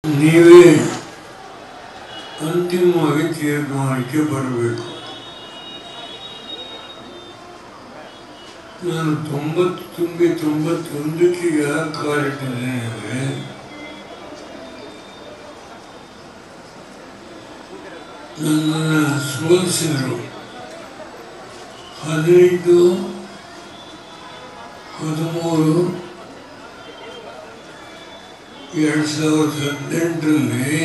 ನೀವೇ ಅಂತಿಮವಾಗಿ ತೀರ್ಮಾನಕ್ಕೆ ಬರಬೇಕು ನಾನು ತೊಂಬತ್ತು ತುಂಬಿ ತೊಂಬತ್ತೊಂದಕ್ಕೆ ಯಾಕೆ ಕಾಲಿಟ್ಟಿದ್ದೇನೆ ಅಂದರೆ ನನ್ನನ್ನು ಸೋಲಿಸಿದರು ಹದಿನೈದು ಹದಿಮೂರು ಎರಡು ಸಾವಿರದ ಹದಿನೆಂಟರಲ್ಲಿ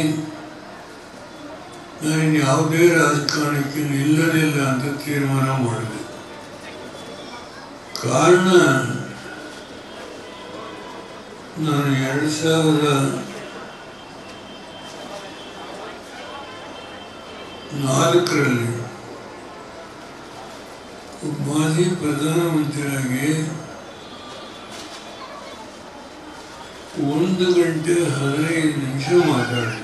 ನಾನು ಯಾವುದೇ ರಾಜಕಾರಣಕ್ಕೆ ನಿಲ್ಲಲಿಲ್ಲ ಅಂತ ತೀರ್ಮಾನ ಮಾಡಿದೆ ಕಾರಣ ನಾನು ಎರಡು ಸಾವಿರದ ನಾಲ್ಕರಲ್ಲಿ ಮಾಜಿ ಪ್ರಧಾನಮಂತ್ರಿಯಾಗಿ ಒಂದು ಗಂಟೆ ಹದಿನೈದು ನಿಮಿಷ ಮಾತಾಡಿದೆ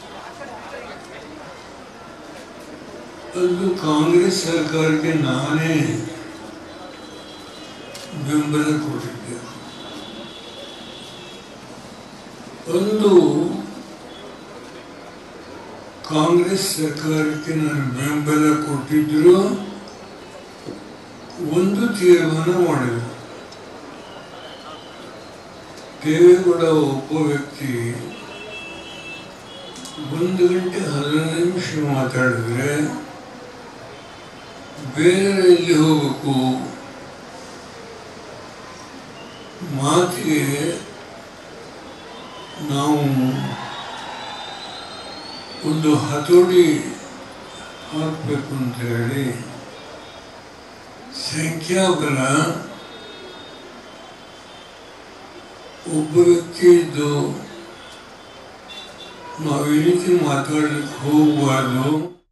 ಅದು ಕಾಂಗ್ರೆಸ್ ಸರ್ಕಾರಕ್ಕೆ ನಾನೇ ಬೆಂಬಲ ಕೊಟ್ಟಿದ್ದೆ ಒಂದು ಕಾಂಗ್ರೆಸ್ ಸರ್ಕಾರಕ್ಕೆ ನಾನು ಬೆಂಬಲ ಕೊಟ್ಟಿದ್ರು ಒಂದು ತೀರ್ಮಾನ ಮಾಡಿದ್ರು ದೇವೇಗೌಡ ಒಬ್ಬ ವ್ಯಕ್ತಿ ಒಂದು ಗಂಟೆ ಹದಿನೈದು ನಿಮಿಷ ಮಾತಾಡಿದ್ರೆ ಬೇರೆ ಎಲ್ಲಿ ಹೋಗಬೇಕು ಮಾತಿಗೆ ನಾವು ಒಂದು ಹತೋಟಿ ಹಾಕಬೇಕು ಅಂತ ಹೇಳಿ ಸಂಖ್ಯಾಬಲ ಒಬ್ಬ ವ್ಯಕ್ತಿ ಇದ್ದು ನಾವು ಈ ರೀತಿ ಮಾತಾಡಲಿಕ್ಕೆ ಹೋಗಬಾರ್ದು